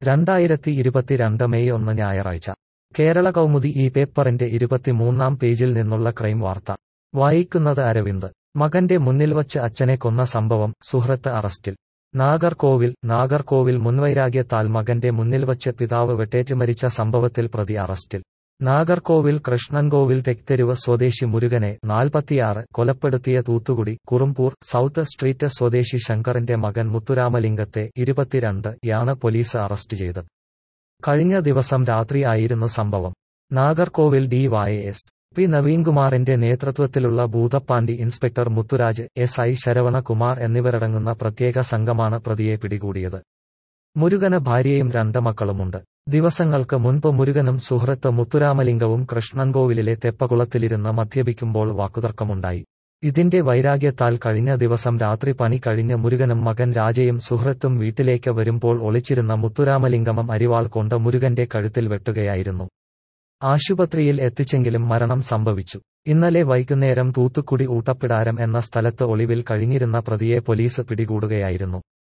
രണ്ടായിരത്തി ഇരുപത്തിരണ്ട് മെയ് ഒന്ന് ഞായറാഴ്ച കേരള കൗമുദി ഈ പേപ്പറിന്റെ ഇരുപത്തിമൂന്നാം പേജിൽ നിന്നുള്ള ക്രൈം വാർത്ത വായിക്കുന്നത് അരവിന്ദ് മകന്റെ മുന്നിൽ വച്ച് അച്ഛനെ കൊന്ന സംഭവം സുഹൃത്ത് അറസ്റ്റിൽ നാഗർകോവിൽ നാഗർകോവിൽ മുൻവൈരാഗ്യത്താൽ മകന്റെ മുന്നിൽ വച്ച് പിതാവ് വെട്ടേറ്റ് മരിച്ച സംഭവത്തിൽ പ്രതി അറസ്റ്റിൽ നാഗർകോവിൽ കൃഷ്ണൻകോവിൽ തെക്തെരുവ് സ്വദേശി മുരുകനെ നാൽപ്പത്തിയാറ് കൊലപ്പെടുത്തിയ തൂത്തുകുടി കുറുമ്പൂർ സൗത്ത് സ്ട്രീറ്റ് സ്വദേശി ശങ്കറിന്റെ മകൻ മുത്തുരാമലിംഗത്തെ ഇരുപത്തിരണ്ട് യാണ് പോലീസ് അറസ്റ്റ് ചെയ്തത് കഴിഞ്ഞ ദിവസം രാത്രി ആയിരുന്നു സംഭവം Nagercoil D Y S P നവീൻകുമാറിന്റെ നേതൃത്വത്തിലുള്ള Bhoothapandi inspector Muthuraj S I Saravanakumar എന്നിവരടങ്ങുന്ന പ്രത്യേക സംഘമാണ് പ്രതിയെ പിടികൂടിയത് മുരുകന് ഭാര്യയും രണ്ട് മക്കളുമുണ്ട് ദിവസങ്ങൾക്ക് മുൻപ് മുരുകനും സുഹൃത്ത് മുത്തുരാമലിംഗവും കൃഷ്ണൻകോവിലിലെ തെപ്പകുളത്തിലിരുന്ന് മദ്യപിക്കുമ്പോൾ വാക്കുതർക്കമുണ്ടായി ഇതിന്റെ വൈരാഗ്യത്താൽ കഴിഞ്ഞ ദിവസം രാത്രി പണി കഴിഞ്ഞ് മുരുകനും മകൻ രാജയും സുഹൃത്തും വീട്ടിലേക്ക് വരുമ്പോൾ ഒളിച്ചിരുന്ന മുത്തുരാമലിംഗമം അരിവാൾ കൊണ്ട് മുരുകന്റെ കഴുത്തിൽ വെട്ടുകയായിരുന്നു ആശുപത്രിയിൽ എത്തിച്ചെങ്കിലും മരണം സംഭവിച്ചു ഇന്നലെ വൈകുന്നേരം തൂത്തുക്കുടി ഊട്ടപ്പിടാരം എന്ന സ്ഥലത്ത് ഒളിവിൽ കഴിഞ്ഞിരുന്ന പ്രതിയെ പോലീസ് പിടികൂടുകയായിരുന്നു